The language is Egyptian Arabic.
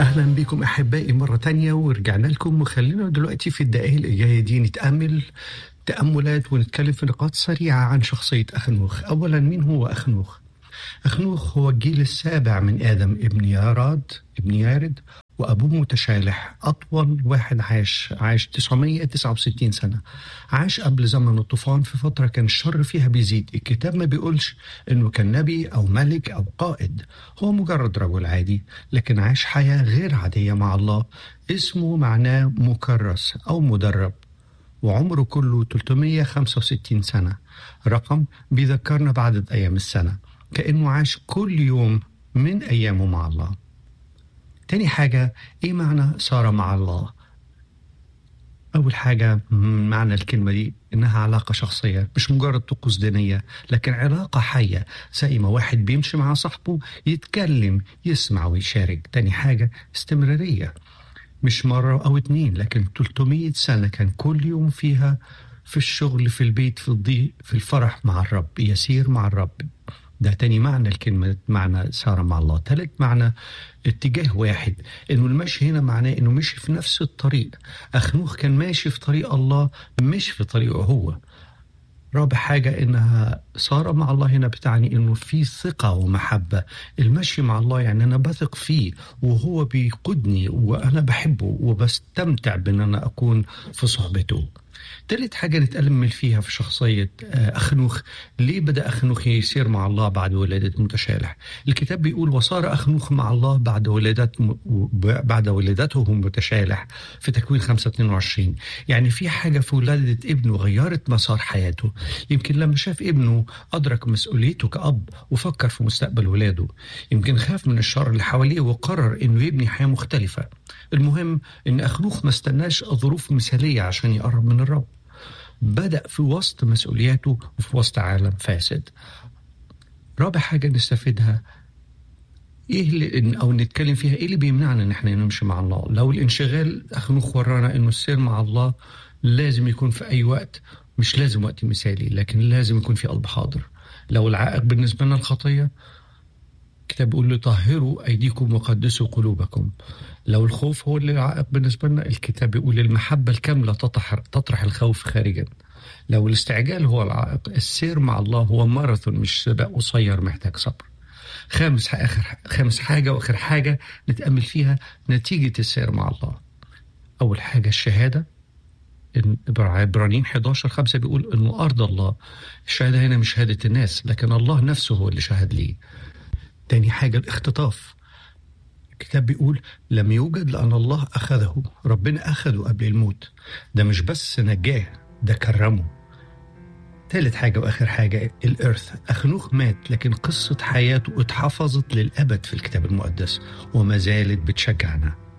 أهلا بكم أحبائي مرة تانية ورجعنا لكم وخلينا دلوقتي في الدقائق اللي جاية دي نتأمل تأملات ونتكلم في نقاط سريعة عن شخصية أخنوخ أولا مين هو أخنوخ؟ أخنوخ هو الجيل السابع من آدم ابن ياراد ابن يارد وأبوه متشالح أطول واحد عاش عاش 969 سنة عاش قبل زمن الطوفان في فترة كان الشر فيها بيزيد الكتاب ما بيقولش إنه كان نبي أو ملك أو قائد هو مجرد رجل عادي لكن عاش حياة غير عادية مع الله اسمه معناه مكرس أو مدرب وعمره كله 365 سنة رقم بيذكرنا بعدد أيام السنة كأنه عاش كل يوم من أيامه مع الله تاني حاجة إيه معنى صار مع الله أول حاجة معنى الكلمة دي إنها علاقة شخصية مش مجرد طقوس دينية لكن علاقة حية زي ما واحد بيمشي مع صاحبه يتكلم يسمع ويشارك تاني حاجة استمرارية مش مرة أو اتنين لكن 300 سنة كان كل يوم فيها في الشغل في البيت في الضيق في الفرح مع الرب يسير مع الرب ده تاني معنى الكلمة معنى سارة مع الله تالت معنى اتجاه واحد انه المشي هنا معناه انه مشي في نفس الطريق اخنوخ كان ماشي في طريق الله مش في طريقه هو رابع حاجة إنها صار مع الله هنا بتعني إنه في ثقة ومحبة المشي مع الله يعني أنا بثق فيه وهو بيقودني وأنا بحبه وبستمتع بأن أنا أكون في صحبته تالت حاجة نتأمل فيها في شخصية أخنوخ ليه بدأ أخنوخ يسير مع الله بعد ولادة متشالح الكتاب بيقول وصار أخنوخ مع الله بعد ولادت بعد ولادته متشالح في تكوين 5 22 يعني في حاجة في ولادة ابنه غيرت مسار حياته يمكن لما شاف ابنه أدرك مسؤوليته كأب وفكر في مستقبل ولاده يمكن خاف من الشر اللي حواليه وقرر إنه يبني حياة مختلفة المهم إن أخنوخ ما استناش ظروف مثالية عشان يقرب من الرب بدأ في وسط مسؤولياته وفي وسط عالم فاسد رابع حاجة نستفيدها ايه اللي او نتكلم فيها ايه اللي بيمنعنا ان احنا نمشي مع الله لو الانشغال اخنوخ ورانا انه السير مع الله لازم يكون في اي وقت مش لازم وقت مثالي لكن لازم يكون في قلب حاضر لو العائق بالنسبة لنا الخطية الكتاب بيقول له طهروا أيديكم وقدسوا قلوبكم لو الخوف هو اللي عائق بالنسبة لنا الكتاب بيقول المحبة الكاملة تطرح, تطرح الخوف خارجا لو الاستعجال هو العائق السير مع الله هو ماراثون مش سباق قصير محتاج صبر خامس آخر خامس حاجة وآخر حاجة نتأمل فيها نتيجة السير مع الله أول حاجة الشهادة عبرانيين 11 5 بيقول انه ارض الله الشهاده هنا مش شهاده الناس لكن الله نفسه هو اللي شهد لي تاني حاجه الاختطاف الكتاب بيقول لم يوجد لأن الله أخذه ربنا أخذه قبل الموت ده مش بس نجاه ده كرمه ثالث حاجة وآخر حاجة الإرث أخنوخ مات لكن قصة حياته اتحفظت للأبد في الكتاب المقدس وما زالت بتشجعنا